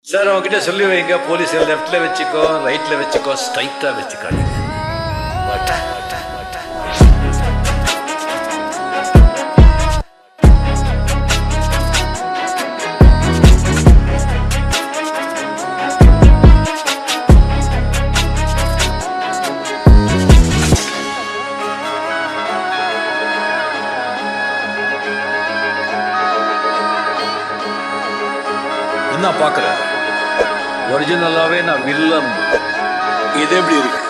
Sir அவங்ககிட்ட சொல்லி வைங்க போலீஸ் லெஃப்ட்ல வச்சுக்கோ ரைட்ல வச்சுக்கோ ஸ்ட்ரைட்டா வச்சுக்காதீங்க வாட்டா, வாட்டா, வாட்டா. என்ன பாக்குற ஒரிஜினலாவே நான் வில்லன் இது எப்படி இருக்கு